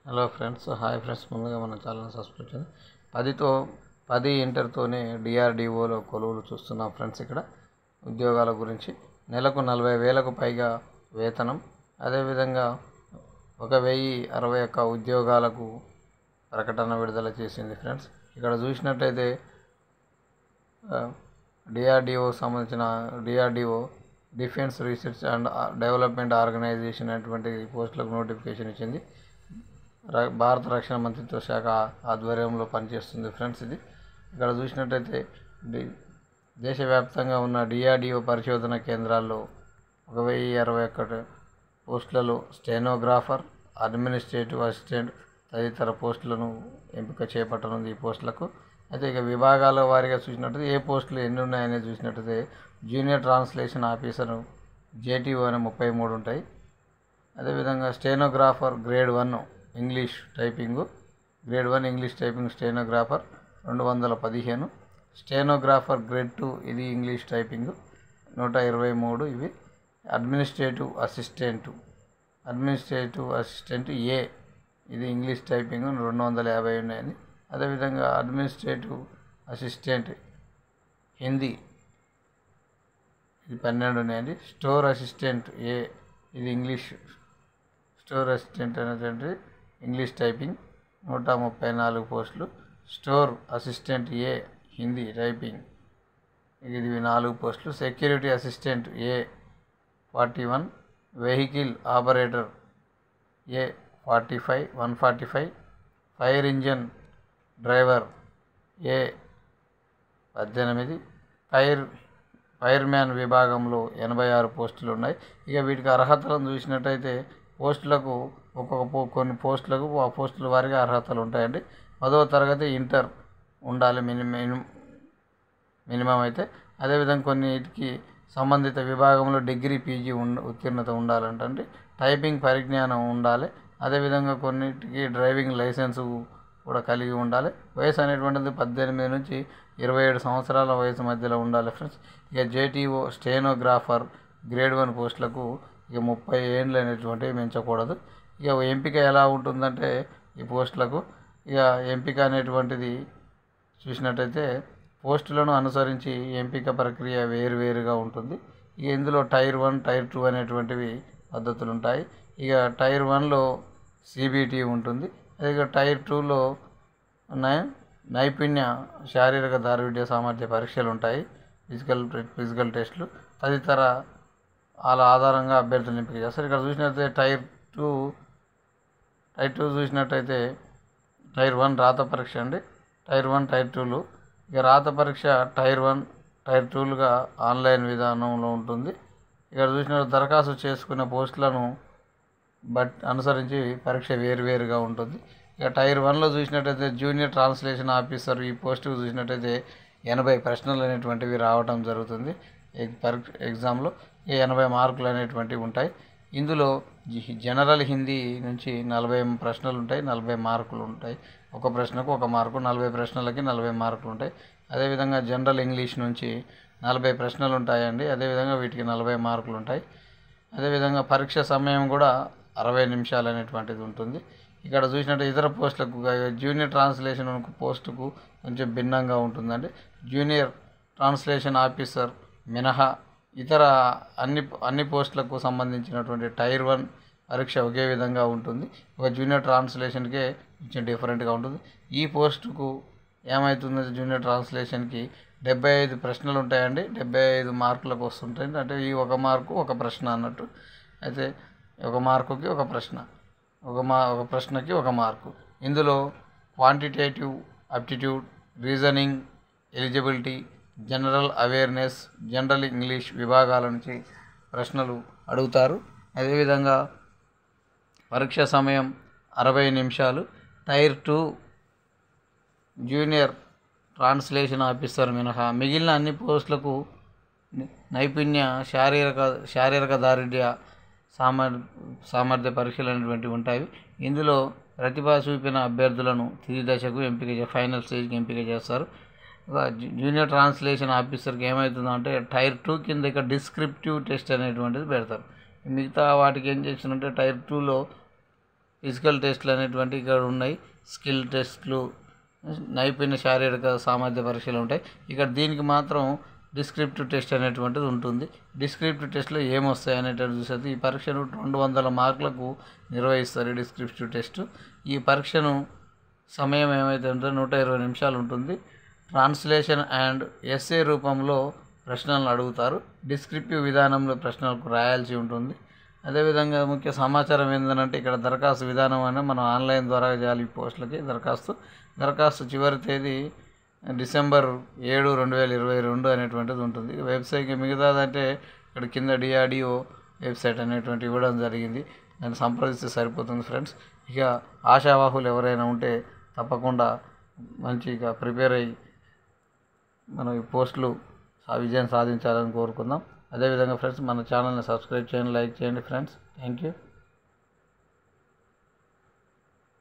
hello friends hi friends ముందుగా మన channel subscribe చేయండి పదితో పది ఇంటర్తోనే డిఆర్డిఓలో కొలువులు చూస్తున్నాం ఫ్రెండ్స్ ఇక్కడ ఉద్యోగాల గురించి నెలకు నలభై వేలకు పైగా వేతనం అదేవిధంగా ఒక వెయ్యి అరవై ఒక్క ఉద్యోగాలకు ప్రకటన విడుదల చేసింది ఫ్రెండ్స్ ఇక్కడ చూసినట్టయితే డిఆర్డిఓ సంబంధించిన DRDO defence research and development organisation అటువంటి పోస్టులకు నోటిఫికేషన్ ఇచ్చింది ర- భారత రక్షణ మంత్రిత్వ శాఖ ఆధ్వర్యంలో పనిచేస్తుంది ఫ్రెండ్స్ ఇది ఇక్కడ చూసినట్టయితే డి దేశవ్యాప్తంగా ఉన్న డిఆర్డిఓ పరిశోధన కేంద్రాల్లో ఒక వెయ్యి అరవై ఒకటి పోస్టులలో స్టెనోగ్రాఫర్ అడ్మినిస్ట్రేటివ్ అసిస్టెంట్ తదితర పోస్టులను ఎంపిక చేపట్టనుంది ఈ పోస్టులకు అయితే ఇక విభాగాల వారీగా చూసినట్టయితే ఏ పోస్టులు ఎన్ని ఉన్నాయనేది చూసినట్టయితే జూనియర్ ట్రాన్స్లేషన్ ఆఫీసర్ జేటీఓ అనే ముప్పై మూడు ఉంటాయి అదేవిధంగా stenographer grade one English typing grade one English typing stenographer రెండు వందల పదిహేను స్టెనోగ్రాఫర్ గ్రేడ్ టూ ఇది ఇంగ్లీష్ టైపింగ్ నూట ఇరవై మూడు ఇవి administrative assistant administrative assistant A ఇది ఇంగ్లీష్ టైపింగ్ రెండు వందల యాభై ఉన్నాయని అదేవిధంగా అడ్మినిస్ట్రేటివ్ అసిస్టెంట్ హిందీ ఇది పన్నెండు ఉన్నాయండి స్టోర్ అసిస్టెంట్ ఏ ఇది ఇంగ్లీష్ స్టోర్ అసిస్టెంట్ అనేటువంటి ఇంగ్లీష్ టైపింగ్ నూట ముప్పై నాలుగు పోస్టులు store assistant A Hindi typing ఇది నాలుగు పోస్టులు security assistant A forty one vehicle operator A forty five one forty five fire engine driver A పద్దెనిమిది ఫైర్ ఫైర్ మ్యాన్ విభాగంలో ఎనభై ఆరు పోస్టులు ఉన్నాయి ఇక వీటికి అర్హతలను చూసినట్టయితే పోస్టులకు ఒక్కొక్క పో కొన్ని పోస్టులకు ఆ పోస్టుల వారీగా అర్హతలు ఉంటాయండి పదవ తరగతి ఇంటర్ ఉండాలి మినిమం మినిమం అయితే అదేవిధంగా కొన్నిటికి సంబంధిత విభాగంలో డిగ్రీ పీజీ ఉండ ఉత్తీర్ణత ఉండాలంటండి టైపింగ్ పరిజ్ఞానం ఉండాలి అదేవిధంగా కొన్నిటికి డ్రైవింగ్ లైసెన్స్ కూడా కలిగి ఉండాలి వయసు అనేటువంటిది పద్దెనిమిది నుంచి ఇరవై ఏడు సంవత్సరాల వయసు మధ్యలో ఉండాలి ఫ్రెండ్స్ ఇక జేటీఓ స్టెనోగ్రాఫర్ గ్రేడ్ వన్ పోస్టులకు ఇక ముప్పై ఏండ్లు అనేటువంటివి మించకూడదు ఇక ఎంపిక ఎలా ఉంటుందంటే ఈ పోస్టులకు ఇక ఎంపిక అనేటువంటిది చూసినట్టయితే పోస్టులను అనుసరించి ఎంపిక ప్రక్రియ వేరువేరుగా ఉంటుంది ఇక ఇందులో టైర్ వన్ టైర్ టూ అనేటువంటివి పద్ధతులు ఉంటాయి ఇక టైర్ వన్లో సిబిటి ఉంటుంది అదే ఇక టైర్ టూలో నై నైపుణ్య శారీరక దారుఢ్య సామర్థ్య పరీక్షలు ఉంటాయి ఫిజికల్ ఫిజికల్ టెస్టులు తదితర వాళ్ళ ఆధారంగా అభ్యర్థులను ఎంపిక చేస్తారు ఇక్కడ చూసినట్లయితే టైర్ టూ టైర్ టూ చూసినట్టయితే టైర్ వన్ రాత పరీక్ష అండి టైర్ వన్ టైర్ టూలు ఇక రాత పరీక్ష టైర్ వన్ టైర్ టూలుగా ఆన్లైన్ విధానంలో ఉంటుంది ఇక్కడ చూసిన దరఖాస్తు చేసుకునే పోస్టులను బట్ అనుసరించి పరీక్ష వేరువేరుగా ఉంటుంది ఇక టైర్ వన్లో చూసినట్టయితే జూనియర్ ట్రాన్స్లేషన్ ఆఫీసర్ ఈ పోస్టుకు చూసినట్టయితే ఎనభై ప్రశ్నలు అనేటువంటివి రావడం జరుగుతుంది ఎగ్ పరీక్ష ఎగ్జామ్లో ఈ ఎనభై మార్కులు అనేటువంటివి ఉంటాయి ఇందులో జి- జనరల్ హిందీ నుంచి నలభై ప్రశ్నలు ఉంటాయి నలభై మార్కులు ఉంటాయి ఒక ప్రశ్నకు ఒక మార్కు నలభై ప్రశ్నలకి నలభై మార్కులు ఉంటాయి అదేవిధంగా జనరల్ ఇంగ్లీష్ నుంచి నలభై ప్రశ్నలు ఉంటాయండి అదేవిధంగా వీటికి నలభై మార్కులు ఉంటాయి అదేవిధంగా పరీక్ష సమయం కూడా అరవై నిమిషాలు అనేటువంటిది ఉంటుంది ఇక్కడ చూసినట్టు ఇతర పోస్టులకు గా- జూనియర్ ట్రాన్స్లేషన్ పోస్టుకు కొంచెం భిన్నంగా ఉంటుందండి జూనియర్ ట్రాన్స్లేషన్ ఆఫీసర్ మినహా ఇతర అన్ని అన్ని పోస్టులకు సంబంధించినటువంటి టైర్ వన్ పరీక్ష ఒకే విధంగా ఉంటుంది ఒక జూనియర్ ట్రాన్స్లేషన్కే కొంచెం డిఫరెంట్గా ఉంటుంది ఈ పోస్టుకు ఏమవుతుంది జూనియర్ ట్రాన్స్లేషన్కి డెబ్బై ఐదు ప్రశ్నలు ఉంటాయండి డెబ్బై ఐదు మార్కులకు వస్తుంటాయి అంటే ఈ ఒక మార్కు ఒక ప్రశ్న అన్నట్టు అయితే ఒక మార్కుకి ఒక ప్రశ్న ఒక మా ఒక ప్రశ్నకి ఒక మార్కు ఇందులో quantitative aptitude reasoning eligibility general awareness general English విభాగాల నుంచి ప్రశ్నలు అడుగుతారు అదేవిధంగా పరీక్ష సమయం అరవై నిమిషాలు tier two junior translation officer మినహా మిగిలిన అన్ని పోస్టులకు ని- నైపుణ్య శారీరక శారీరక దారిద్ర్య సామర్ సామర్థ్య పరీక్షలు అనేటువంటివి ఉంటాయి ఇందులో ప్రతిభ చూపిన అభ్యర్థులను తుది దశకు ఎంపిక చే ఫైనల్ స్టేజ్కి ఎంపిక చేస్తారు ఒక జూ- జూనియర్ ట్రాన్స్లేషన్ ఆఫీసర్కి ఏమవుతుందంటే టైర్ టూ కింద ఇక డిస్క్రిప్టివ్ టెస్ట్ అనేటువంటిది పెడతారు మిగతా వాటికి ఏం చేస్తుందంటే టైర్ టూలో ఫిజికల్ టెస్ట్లు అనేటువంటి ఇక్కడ ఉన్నాయి స్కిల్ టెస్ట్లు నైపుణ్య శారీరక సామర్థ్య పరీక్షలు ఉంటాయి ఇక్కడ దీనికి మాత్రం డిస్క్రిప్టివ్ టెస్ట్ అనేటువంటిది ఉంటుంది డిస్క్రిప్టివ్ టెస్ట్లో ఏమొస్తాయి అనేటువంటి చూసేది ఈ పరీక్షను రెండు వందల మార్కులకు నిర్వహిస్తారు ఈ డిస్క్రిప్టివ్ టెస్ట్ ఈ పరీక్షను సమయం ఏమైతే ఉంటుందో నూట ఇరవై నిమిషాలు ఉంటుంది ట్రాన్స్లేషన్ అండ్ ఎస్ఏ రూపంలో ప్రశ్నలను అడుగుతారు డిస్క్రిప్టివ్ విధానంలో ప్రశ్నలకు రాయాల్సి ఉంటుంది అదేవిధంగా ముఖ్య సమాచారం ఏంటంటే ఇక్కడ దరఖాస్తు విధానం అనే మనం ఆన్లైన్ ద్వారా చేయాలి ఈ పోస్టులకి దరఖాస్తు దరఖాస్తు చివరి తేదీ డిసెంబర్ ఏడు రెండు వేల ఇరవై రెండు అనేటువంటిది ఉంటుంది వెబ్సైట్ మిగతాదంటే ఇక్కడ కింద డిఆర్డిఓ వెబ్సైట్ అనేటువంటి ఇవ్వడం జరిగింది దాన్ని సంప్రదిస్తే సరిపోతుంది ఫ్రెండ్స్ ఇక ఆశావాహులు ఎవరైనా ఉంటే తప్పకుండా మంచిగా ప్రిపేర్ అయ్యి మనం ఈ పోస్టులు ఆ విజయం సాధించాలని కోరుకుందాం అదేవిధంగా ఫ్రెండ్స్ మన ఛానల్ని సబ్స్క్రైబ్ చేయండి లైక్ చేయండి ఫ్రెండ్స్ థ్యాంక్ యూ